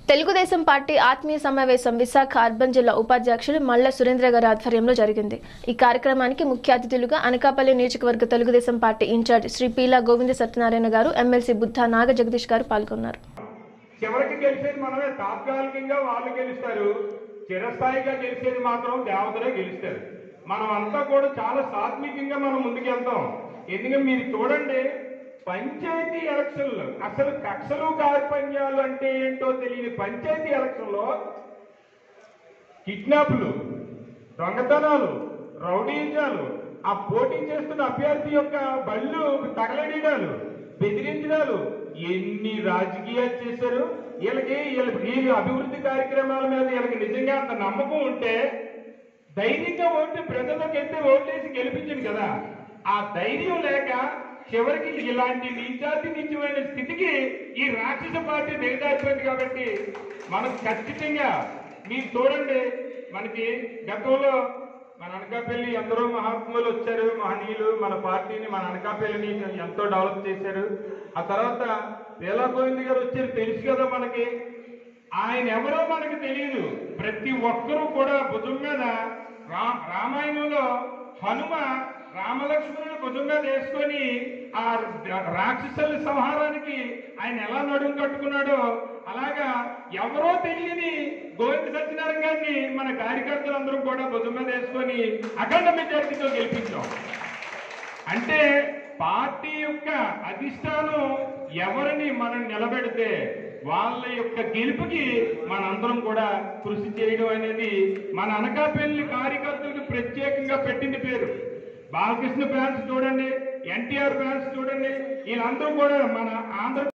Telugu Desam party ఆత్మీయ సమావేశం Visakha urban జిల్లా ఉపాధ్యక్షులు మల్ల సురేంద్ర గారి ఆధ్వర్యంలో జరిగింది ఈ కార్యక్రమానికి ముఖ్య అతిథులుగా అనకాపల్లి నియోజకవర్గ Telugu Desam party in-charge Shri Peela Govinda Satyanarayana garu MLC Buddha నాగ జగదీష్ గారు పాల్గొన్నారు చివరికి గెలిచేది మనమే తాత్కాలికంగా వాళ్ళు గెలుస్తారు చిరస్థాయిగా గెలిచేది మాత్రం దేవతలే గెలుస్తారు మనం అంతా కూడా చాలా సాత్వికంగా మనం ముందుకెళ్తాం ఎందుకంటే మీరు చూడండి పంచాయతీ ఎలక్షన్లు అసలు కక్షలు కార్పణ్యాలు అంటే ఏంటో తెలియని పంచాయతీ ఎలక్షన్లో కిడ్నాప్లు దొంగతనాలు రౌడీజాలు ఆ పోటీ చేస్తున్న అభ్యర్థి యొక్క బళ్ళు తగలడీడాలు బెదిరించడాలు ఎన్ని రాజకీయాలు చేశారు వీళ్ళకి వీళ్ళకి వీళ్ళు అభివృద్ధి కార్యక్రమాల మీద వీళ్ళకి నిజంగా అంత నమ్మకం ఉంటే ధైర్యంగా ఓటు ప్రజలకు వెళ్తే ఓట్లేసి గెలిపించింది కదా ఆ ధైర్యం లేక చివరికి ఇలాంటి నీచాతి నీచమైన స్థితికి ఈ రాక్షస పార్టీ దిగజారిపోయింది కాబట్టి మనం ఖచ్చితంగా మీరు చూడండి మనకి గతంలో మన అనకాపల్లి ఎందరో మహాత్ములు వచ్చారు మహనీయులు మన పార్టీని మన అనకాపల్లిని ఎంతో డెవలప్ చేశారు ఆ తర్వాత వేలా గోవింద్ గారు వచ్చారు తెలుసు కదా మనకి ఆయన ఎవరో మనకు తెలియదు ప్రతి ఒక్కరూ కూడా భుజం మీద రా రామాయణంలో హనుమ రామలక్ష్మణులు భుజం మీద వేసుకొని ఆ రాక్షసుల సంహారానికి ఆయన ఎలా నడుము కట్టుకున్నాడో అలాగా ఎవరో తెలియని గోవింద సత్యనారాయణ గారిని మన కార్యకర్తలందరూ కూడా భుజం మీద వేసుకొని అఖండ మెజార్టీతో గెలిపించాం అంటే పార్టీ యొక్క అధిష్టానం ఎవరిని మనం నిలబెడితే వాళ్ళ యొక్క గెలుపుకి మనందరం కూడా కృషి చేయడం అనేది మన అనకాపల్లి కార్యకర్తలకు ప్రత్యేకంగా పెట్టింది పేరు బాలకృష్ణ ఫ్యాన్స్ చూడండి ఎన్టీఆర్ ఫ్యాన్స్ చూడండి వీళ్ళందరూ కూడా మన ఆంధ్ర